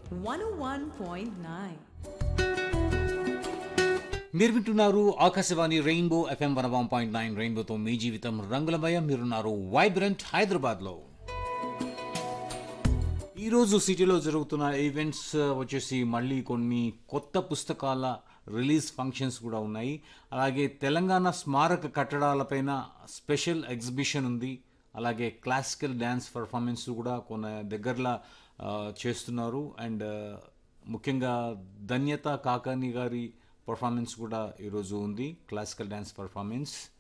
101.9. మీరు వింటున్నారు Akashvani rainbow F M one one point nine రెయిన్బోతో మీ జీవితం రంగులమయం మీరున్నారు వైబ్రెంట్ హైదరాబాద్లో ఈరోజు సిటీలో జరుగుతున్న ఈవెంట్స్ వచ్చేసి మళ్ళీ కొన్ని కొత్త పుస్తకాల రిలీజ్ ఫంక్షన్స్ కూడా ఉన్నాయి అలాగే తెలంగాణ స్మారక కట్టడాలపైన స్పెషల్ ఎగ్జిబిషన్ ఉంది అలాగే క్లాసికల్ డ్యాన్స్ పర్ఫార్మెన్స్ కూడా కొన్ని దగ్గరలో ఆ, చేస్తున్నారు అండ్ ముఖ్యంగా ధన్యత కాకాని గారి పర్ఫార్మెన్స్ కూడా ఈరోజు ఉంది క్లాసికల్ డ్యాన్స్ పర్ఫార్మెన్స్